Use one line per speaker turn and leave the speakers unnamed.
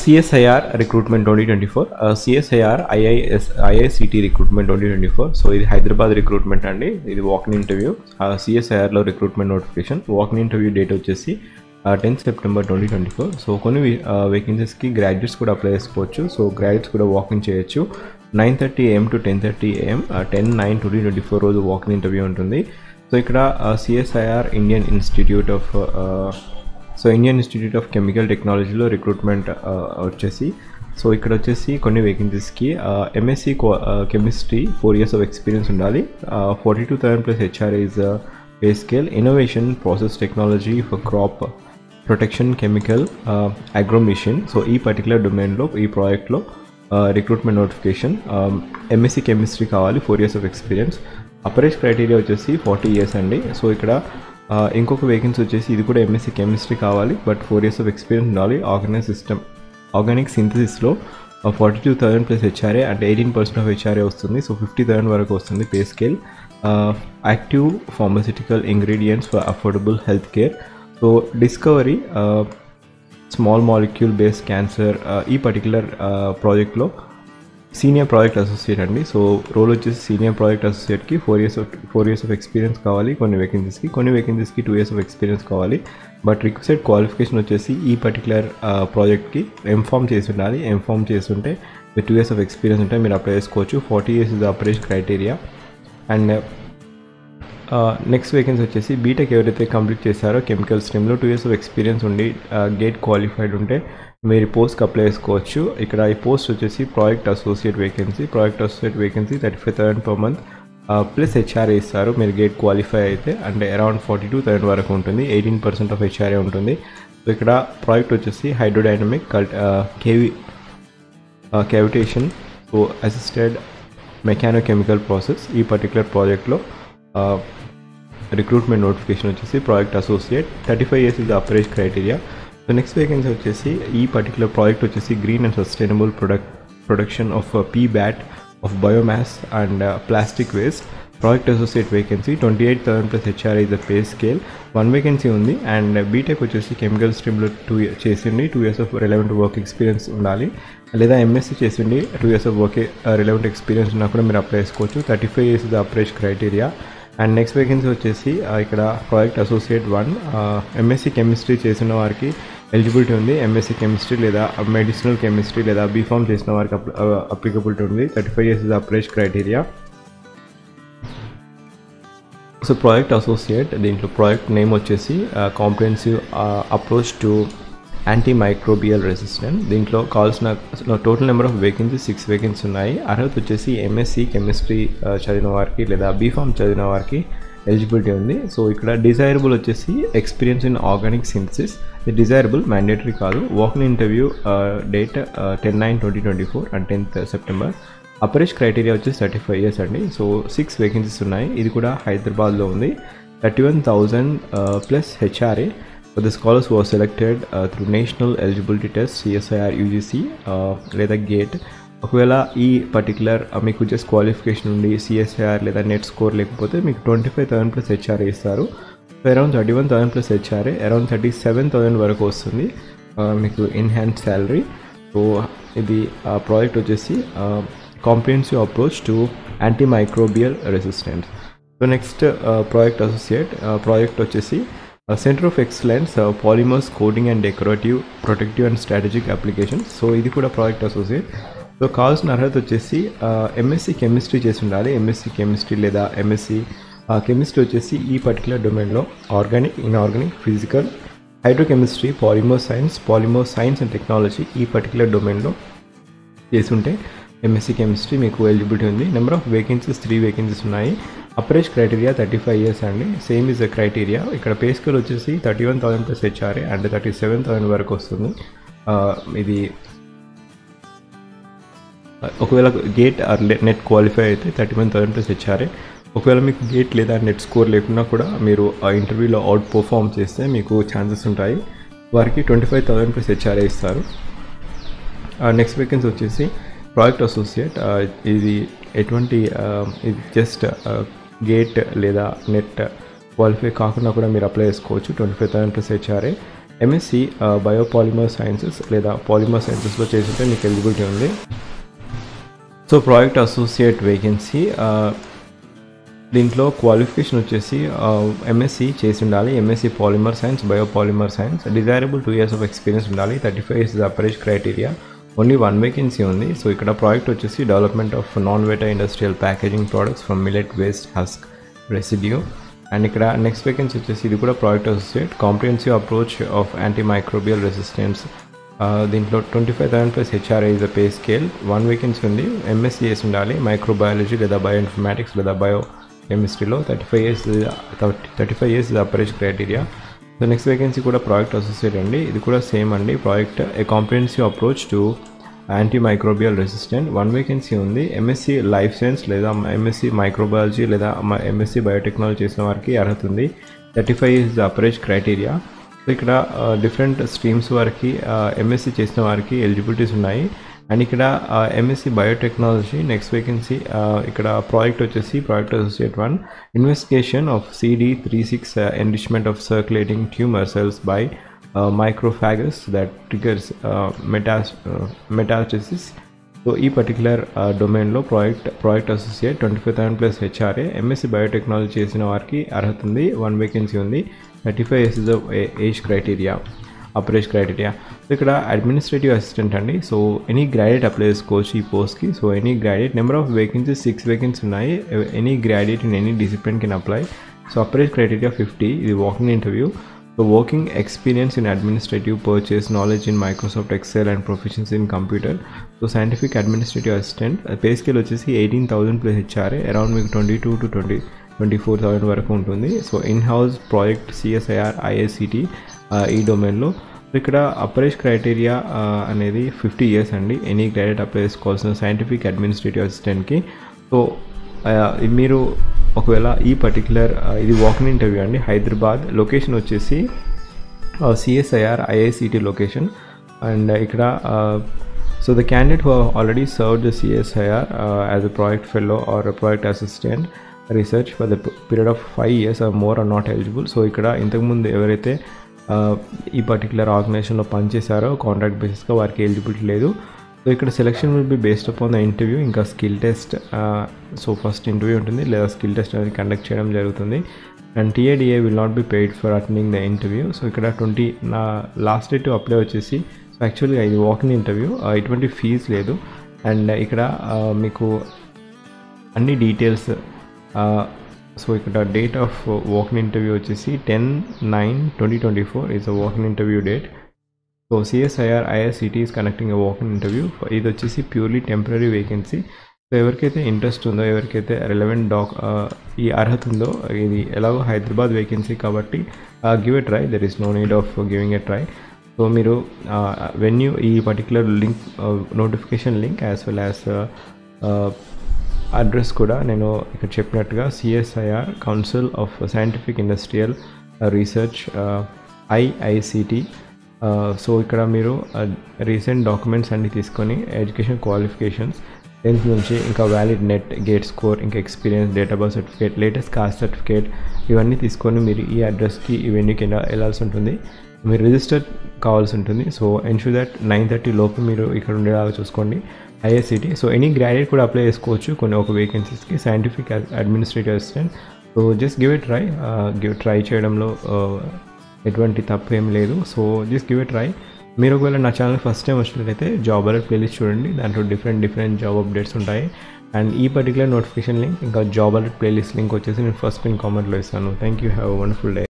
CSIR recruitment twenty twenty four CSIR IIS IICT recruitment twenty twenty four so ఇది Hyderabad recruitment అండి ఇది walk in interview సిఎస్ఐఆర్లో recruitment notification walk in interview date వచ్చేసి tenth September twenty twenty four so కొన్ని వేకెన్సీస్కి graduates కూడా apply చేసుకోవచ్చు so graduates కూడా వాకింగ్ చేయొచ్చు nine thirty AM to ten thirty AM ten nine twenty twenty four రోజు వాకిన్ ఇంటర్వ్యూ ఉంటుంది సో ఇక్కడ CSIR Indian institute of so Indian institute of chemical టెక్నాలజీలో రిక్రూట్మెంట్ వచ్చేసి సో ఇక్కడ వచ్చేసి కొన్ని వేకెన్సీస్కి MSc chemistry four years of experience ఉండాలి forty two thousand plus HR is pay scale innovation process technology for crop protection chemical అగ్రోమిషన్ so ఈ particular డొమైన్లో ఈ ప్రాజెక్ట్లో రిక్రూట్మెంట్ నోటిఫికేషన్ ఎంఎస్సి కెమిస్ట్రీ కావాలి four years of experience upper age criteria వచ్చేసి forty years అండి so ఇక్కడ ఇంకొక వేకెన్సీ వచ్చేసి ఇది కూడా ఎంఎస్సీ కెమిస్ట్రీ కావాలి but four years of experience ఉండాలి ఆర్గానిక్ సిస్టమ్ ఆర్గానిక్ సింథసిస్లో forty two thousand plus HRA అంటే ఎయిటీన్ పర్సెంట్ ఆఫ్ హెచ్ఆర్ఏ వస్తుంది సో ఫిఫ్టీ థౌసండ్ వరకు వస్తుంది pay scale active pharmaceutical ingredients for affordable health care so discovery small molecule based cancer ఈ particular ప్రాజెక్ట్లో senior project associate అండి so role వచ్చేసి senior project అసోసియేట్కి four years of four years of experience కావాలి కొన్ని వేకెన్సీస్కి కొన్ని వేకెన్సీస్కి టూ ఇయర్స్ ఆఫ్ ఎక్స్పీరియన్స్ కావాలి బట్ రిక్వెస్టెడ్ క్వాలిఫికేషన్ వచ్చేసి ఈ పర్టికులర్ ప్రాజెక్ట్కి ఎంఫామ్ చేసి ఉండాలి ఎంఫామ్ చేస్తుంటే మీరు టూ ఇయర్స్ ఆఫ్ ఎక్స్పీరియన్స్ ఉంటే మీరు అప్లై చేసుకోవచ్చు forty years is operation criteria and next vacancy వచ్చేసి బీటెక్ ఎవరైతే కంప్లీట్ చేశారో కెమికల్ స్ట్రీమ్లో టూ ఇయర్స్ ఆఫ్ ఎక్స్పీరియన్స్ ఉండి గేట్ క్వాలిఫైడ్ ఉంటే మీరు పోస్ట్కి అప్లై చేసుకోవచ్చు ఇక్కడ ఈ పోస్ట్ వచ్చేసి project associate vacancy project associate vacancy thirty five thousand per month plus HRA ఇస్తారు మీరు గేట్ క్వాలిఫై అయితే అంటే అరౌండ్ ఫార్టీ టూ థౌసండ్ వరకు ఉంటుంది ఎయిటీన్ పర్సెంట్ ఆఫ్ హెచ్ఆర్ఏ ఉంటుంది సో ఇక్కడ ప్రాజెక్ట్ వచ్చేసి హైడ్రోడైనమిక్ కల్ట్ కేవీ cavitation so assisted mechanochemical process ఈ పర్టికులర్ ప్రాజెక్ట్లో రిక్రూట్మెంట్ నోటిఫికేషన్ వచ్చేసి project associate thirty five years is upper age criteria so next vacancy వచ్చేసి ఈ పర్టికులర్ ప్రాజెక్ట్ వచ్చేసి green and sustainable product production of పీ బ్యాట్ of biomass and plastic waste project associate vacancy twenty eight thousand plus HR is the pay scale one vacancy ఉంది and BTech వచ్చేసి chemical స్ట్రీమ్లో two చేసిండి two years of relevant work experience ఉండాలి లేదా MSc చేసిండి two years of work relevant experience ఉన్నా కూడా మీరు అప్లై చేసుకోవచ్చు thirty five years the upper age criteria and next vacancy వచ్చేసి ఇక్కడ project associate one MSc chemistry చేసిన వారికి ఎలిజిబిలిటీ ఉంది ఎంఎస్సీ కెమిస్ట్రీ లేదా మెడిసినల్ కెమిస్ట్రీ లేదా బీఫామ్ చేసిన వారికి అప్లికబిలిటీ ఉంది thirty five years is upper age criteria so project associate దీంట్లో ప్రాజెక్ట్ నేమ్ వచ్చేసి comprehensive approach to antimicrobial resistant దీంట్లో కావాల్సిన total number of vacancy six vacancy ఉన్నాయి అర్హత వచ్చేసి ఎంఎస్సి కెమిస్ట్రీ చదివిన వారికి లేదా బీఫామ్ చదివిన వారికి ఎలిజిబిలిటీ ఉంది సో ఇక్కడ డిజైరబుల్ వచ్చేసి ఎక్స్పీరియన్స్ ఇన్ ఆర్గానిక్ సింథసిస్ ఇది డిజైరబుల్ మ్యాండేటరీ కాదు walk in interview date ten nine twenty twenty four and tenth September upper age criteria వచ్చేసి థర్టీ ఫైవ్ ఇయర్స్ అండి సో సిక్స్ వేకెన్సీస్ ఉన్నాయి ఇది కూడా హైదరాబాద్లో ఉంది thirty one thousand plus HRA the scholars were selected through national eligibility test CSIR UGC లేదా GATE ఒకవేళ ఈ పర్టికులర్ మీకు జస్ట్ క్వాలిఫికేషన్ ఉండి సిఎస్ఐఆర్ లేదా నెట్ స్కోర్ లేకపోతే మీకు twenty five thousand plus HRA ఇస్తారు so around thirty one thousand plus HRA around thirty seven thousand వరకు వస్తుంది మీకు ఇన్ హ్యాండ్ శాలరీ సో ఇది ప్రాజెక్ట్ వచ్చేసి comprehensive approach to antimicrobial resistance so next project associate project వచ్చేసి centre of excellence polymers coating and decorative protective and strategic applications so ఇది కూడా project associate so కావాల్సిన అర్హత వచ్చేసి MSc chemistry చేసి ఉండాలి ఎంఎస్సి కెమిస్ట్రీ లేదా ఎంఎస్సి కెమిస్ట్రీ వచ్చేసి ఈ పర్టికులర్ డొమైన్లో organic inorganic physical hydrochemistry polymer science polymer science and technology ఈ పర్టికులర్ డొమైన్లో చేసుంటే ఎంఎస్సీ కెమిస్ట్రీ మీకు ఎలిజిబిలిటీ ఉంది number of vacancies three vacancies ఉన్నాయి upper age criteria thirty five years అండి సేమ్ ఇస్ ద క్రైటీరియా ఇక్కడ పే స్కేల్ వచ్చేసి thirty one thousand plus HRA and thirty seven thousand వరకు వస్తుంది ఇది ఒకవేళ గేట్ ఆర్ నెట్ క్వాలిఫై అయితే thirty one thousand plus HRA ఒకవేళ మీకు గేట్ లేదా నెట్ స్కోర్ లేకున్నా కూడా మీరు ఆ ఇంటర్వ్యూలో అవుట్ పర్ఫామ్ చేస్తే మీకు ఛాన్సెస్ ఉంటాయి వారికి twenty five thousand plus HRA ఇస్తారు నెక్స్ట్ వేకెన్సీ వచ్చేసి ప్రాజెక్ట్ అసోసియేట్ ఇది ఎటువంటి ఇది జస్ట్ గేట్ లేదా నెట్ క్వాలిఫై కాకుండా కూడా మీరు అప్లై చేసుకోవచ్చు twenty five thousand plus HRA MSc biopolymer sciences లేదా పాలిమర్ సైన్సెస్లో చేసింటే మీకు ఎలిజిబిలిటీ ఉంది సో ప్రాజెక్ట్ అసోసియేట్ వేకెన్సీ దీంట్లో క్వాలిఫికేషన్ వచ్చేసి ఎంఎస్సి చేసి ఉండాలి MSc polymer science biopolymer science desirable two years of experience ఉండాలి thirty five years upper age criteria only one vacancy ఉంది సో ఇక్కడ ప్రాజెక్ట్ వచ్చేసి డెవలప్మెంట్ ఆఫ్ నాన్ వెటా industrial packaging products from millet waste husk residue and ఇక్కడ next vacancy వచ్చేసి ఇది కూడా project associate comprehensive approach of antimicrobial resistance దీంట్లో twenty five thousand plus HRA is the pay scale one vacancy ఉంది MSc చేసి ఉండాలి microbiology లేదా bioinformatics లేదా బయో కెమిస్ట్రీలో thirty five years thirty five years upper age criteria so next vacancy కూడా project associate అండి ఇది కూడా సేమ్ అండి project A comprehensive approach to antimicrobial resistant one vacancy ఉంది ఎంఎస్సి లైఫ్ సైన్స్ లేదా ఎంఎస్సి మైక్రోబయాలజీ లేదా ఎంఎస్సి బయోటెక్నాలజీ చేసిన వారికి అర్హత ఉంది thirty five is upper age criteria so ఇక్కడ డిఫరెంట్ స్ట్రీమ్స్ వారికి ఎంఎస్సి చేసిన వారికి ఎలిజిబిలిటీస్ ఉన్నాయి అండ్ ఇక్కడ ఎంఎస్సి బయోటెక్నాలజీ నెక్స్ట్ వేకెన్సీ ఇక్కడ ప్రాజెక్ట్ వచ్చేసి project associate one investigation of CD three six enrichment of circulating tumour cells by macrophages that triggers metas metastasis so ఈ particular డొమైన్లో project project associate twenty five thousand plus HRA MSc biotechnology చేసిన వారికి అర్హత ఉంది one vacancy ఉంది thirty five years is the age criteria upper age criteria so ఇక్కడ administrative assistant అండి so any graduate apply చేసుకోవచ్చు ఈ పోస్ట్కి so any graduate number of vacancies six vacancy ఉన్నాయి any graduate in any discipline can apply so upper age criteria fifty ఇది walking interview so working experience in administrative purchase knowledge in Microsoft Excel and professions in computer so scientific administrative assistant pay scale వచ్చేసి eighteen thousand plus HRA around మీకు twenty two to twenty twenty four thousand వరకు ఉంటుంది so in house project CSIR IICT ఈ డొమైన్లో so ఇక్కడ upper age criteria అనేది fifty years అండి any graduate apply చేసుకోవాల్సిన సైంటిఫిక్ అడ్మినిస్ట్రేటివ్ అసిస్టెంట్కి సో మీరు ఒకవేళ ఈ పర్టికులర్ ఇది వాకింగ్ ఇంటర్వ్యూ అండి హైదరాబాద్ లొకేషన్ వచ్చేసి సిఎస్ఐఆర్ ఐఐసిటి లొకేషన్ అండ్ ఇక్కడ so the candidate who already serve the CSIR as a project fellow or project assistant research for the period of five years or more or not eligible so ఇక్కడ ఇంతకుముందు ఎవరైతే ఈ particular ఆర్గనైజేషన్లో పనిచేశారో contract బేసిస్గా వారికి eligibility లేదు so ఇక్కడ selection will be based upon the interview ఇంకా skill test so first interview ఉంటుంది లేదా స్కిల్ టెస్ట్ అనేది కండక్ట్ చేయడం జరుగుతుంది and TADA will not be paid for attending the interview so ఇక్కడ ట్వంటీ నా లాస్ట్ డేట్ అప్లై వచ్చేసి సో యాక్చువల్గా ఇది వాకింగ్ ఇంటర్వ్యూ ఎటువంటి ఫీజ్ లేదు అండ్ ఇక్కడ మీకు అన్ని డీటెయిల్స్ సో ఇక్కడ డేట్ ఆఫ్ వాకింగ్ ఇంటర్వ్యూ వచ్చేసి ten nine twenty twenty four is a walking interview date so CSIR ISCT is connecting walking interview ఇది వచ్చేసి ప్యూర్లీ టెంపరీ వేకెన్సీ సో ఎవరికైతే ఇంట్రెస్ట్ ఉందో ఎవరికైతే రెలవెంట్ డాక్ ఈ అర్హత ఉందో ఇది ఎలాగో హైదరాబాద్ వేకెన్సీ కాబట్టి give a try there is no need of giving a try so మీరు వెన్యూ ఈ particular link notification link as well as address కూడా నేను ఇక్కడ చెప్పినట్టుగా CSIR council of scientific industrial research IICT so ఇక్కడ మీరు రీసెంట్ డాక్యుమెంట్స్ అన్ని తీసుకొని ఎడ్యుకేషన్ క్వాలిఫికేషన్స్ టెన్త్ నుంచి ఇంకా వ్యాలిడ్ నెట్ గేట్ స్కోర్ ఇంకా experience date of birth certificate latest caste certificate ఇవన్నీ తీసుకొని మీరు ఈ అడ్రస్కి ఈ వెన్యూకి వెళ్ళాల్సి ఉంటుంది మీరు రిజిస్టర్ కావాల్సి ఉంటుంది so ensure that nine thirty లోపు మీరు ఇక్కడ ఉండేలాగా చూసుకోండి ఐఎస్సిటీ సో ఎనీ గ్రాడ్యుయేట్ కూడా అప్లై చేసుకోవచ్చు కొన్ని ఒక వేకెన్సీస్కి scientific administrative assistant so just give it try give try చేయడంలో ఎటువంటి తప్పు ఏం లేదు so just give it try మీరు ఒకవేళ నా ఛానల్ ఫస్ట్ టైం వచ్చినట్లయితే జాబ్ అలర్ట్ ప్లేలిస్ట్ చూడండి దాంట్లో డిఫరెంట్ డిఫరెంట్ జాబ్ అప్డేట్స్ ఉంటాయి అండ్ ఈ పర్టికులర్ నోటిఫికేషన్ లింక్ ఇంకా జాబ్ అలర్ట్ ప్లేలిస్ట్ లింక్ వచ్చేసి నేను ఫస్ట్ పిన్ కామెంట్లో ఇస్తాను thank you have wonderful day